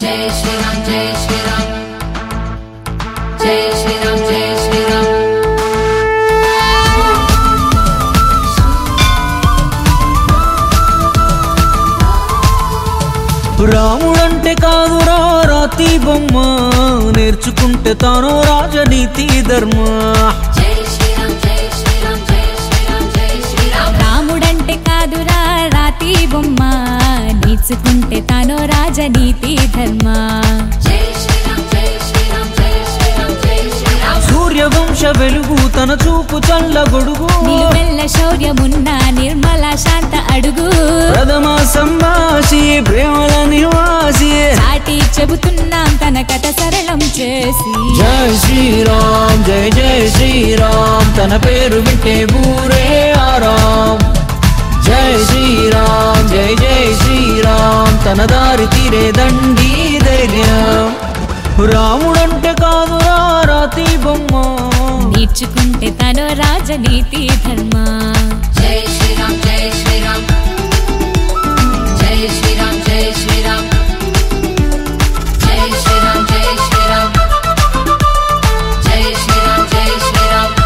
జై శ్రీరామ్ జై శ్రీరామ్ జై శ్రీరామ్ జై శ్రీరామ్ రాముడంటే కాదురా రాతి బొమ్మ నేర్చుకుంటే తాను రాజనీతి ధర్మ జై శ్రీరామ్ జై శ్రీరామ్ జై శ్రీరామ్ జై శ్రీరామ్ రాముడంటే కాదురా రాతి బొమ్మ నేర్చుకుంటే తానో రాజనీతి ధర్మ జై శ్రీరామ్ జై శ్రీరామ్ జై శ్రీరామ్ జై శ్రీరామ్ సూర్యవంశ వెలుగు తన చూపు చల్ల గొడుగు నిలువెల్ల శౌర్యమున్న నిర్మల శాంత అడుగు ప్రథమ సంభాషి ప్రేమల నివాసి చాటి చెబుతున్నాం తన కథ సరళం చేసి జై శ్రీరామ్ జై జై శ్రీరామ్ తన పేరు వింటే బూరే ఆరాం జై శ్రీరామ్ జై జై శ్రీరామ్ తన దారి తీరే దండి ధైర్యం రాముడంటే కాదురా రాతి బొమ్మ నేర్చుకుంటే తనో రాజనీతి ధర్మ జై శ్రీరామ్ జై శ్రీరామ్ జై శ్రీరామ్ జై శ్రీరామ్ జై శ్రీరామ్ జై శ్రీరామ్ జై శ్రీరామ్ జై శ్రీరామ్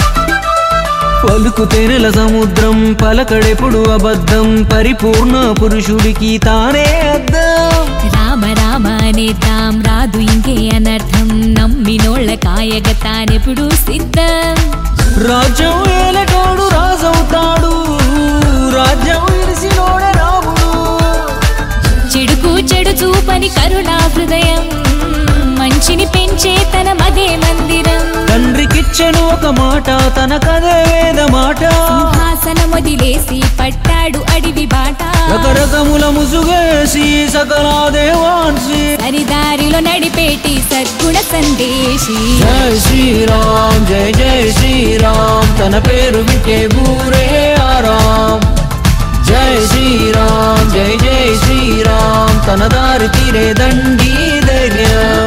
పలుకు తెరల సముద్రం పలకడెప్పుడు అబద్ధం పరిపూర్ణ పురుషుడికి తానే అద్దం రామ రామ అనేద్దాం రాదు ఇంకే అనర్థం నమ్మినోళ్ళ కాయగ తానెప్పుడు సిద్ధం రాజ్యం ఏలటోడు రాజవుతాడు రాజ్యం ఇరిసినోడే రాముడు చెడుకు చెడు చూపని కరుణా హృదయం మంచిని పెంచే తన మదే మందిరం తండ్రికిచ్చెను ఒక మాట తన కదే వేద మాట సింహాసనం వదిలేసి పట్టాడు అడివి బాట రకరకముల ముసుగేసి సకల దేవాన్సి సరిదారిలో నడిపేటి సద్గుణ సందేశి జై శ్రీరామ్ జై జై శ్రీరామ్ తన పేరు వింటే బూరే ఆరాం జై శ్రీరామ్ జై జై శ్రీరామ్ తన దారి తీరే దండి ధైర్యం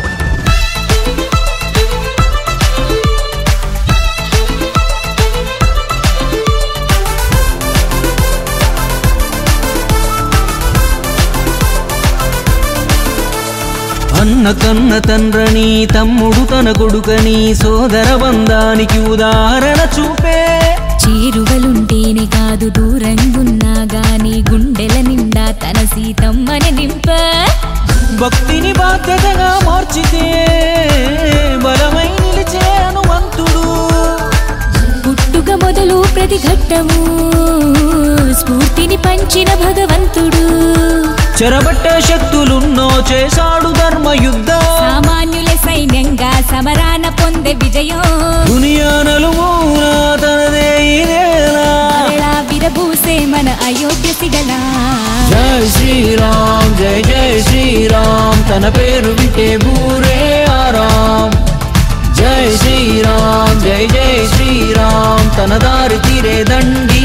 అన్న కన్న తండ్రని తమ్ముడు తన కొడుకని సోదర బంధానికి ఉదాహరణ చూపే చేరువలుంటేనే కాదు దూరంగున్నా గాని గుండెల నిండా తన సీతమ్మని నింప భక్తిని బాధ్యతగా మార్చితే బలమై నిలిచే హనుమంతుడు పుట్టుక మొదలు ప్రతి ఘట్టము స్ఫూర్తిని పంచిన భగవంతుడు చెరబట్టే శక్తులున్నో చేశాడు ధర్మ యుద్ధం సామాన్యుల సైన్యంగా సమరాన పొందే విజయం దునియా నలుమూల తనదే ఈ నేల. మరలా విరబూసే మన అయోధ్య సిగల జై శ్రీరామ్ జై జై శ్రీరామ్ తన పేరు వింటే బూరే ఆరాం జై శ్రీరామ్ జై జై శ్రీరామ్ తన దారి తీరే దండి